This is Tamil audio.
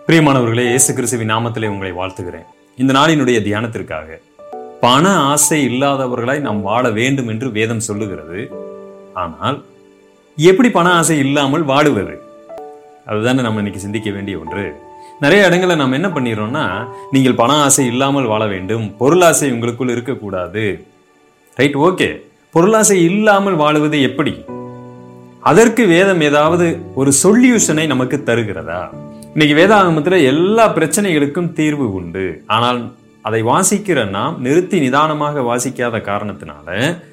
பிரியமானவர்களே இயேசு கிறிஸ்துவின் நாமத்திலே உங்களை வாழ்த்துகிறேன் இந்த நாளினுடைய தியானத்திற்காக பண ஆசை இல்லாதவர்களாய் நாம் வாழ வேண்டும் என்று வேதம் சொல்லுகிறது ஆனால் எப்படி பண ஆசை இல்லாமல் வாடுவது அதுதானே நம்ம இன்னைக்கு சிந்திக்க வேண்டிய ஒன்று நிறைய இடங்களை நம்ம என்ன பண்ணிடுறோம்னா நீங்கள் பண ஆசை இல்லாமல் வாழ வேண்டும் பொருளாசை உங்களுக்குள் இருக்கக்கூடாது ரைட் ஓகே பொருளாசை இல்லாமல் வாழுவது எப்படி அதற்கு வேதம் ஏதாவது ஒரு சொல்யூஷனை நமக்கு தருகிறதா இன்னைக்கு வேதாகமத்துல எல்லா பிரச்சனைகளுக்கும் தீர்வு உண்டு ஆனால் அதை வாசிக்கிற நாம் நிறுத்தி நிதானமாக வாசிக்காத காரணத்தினால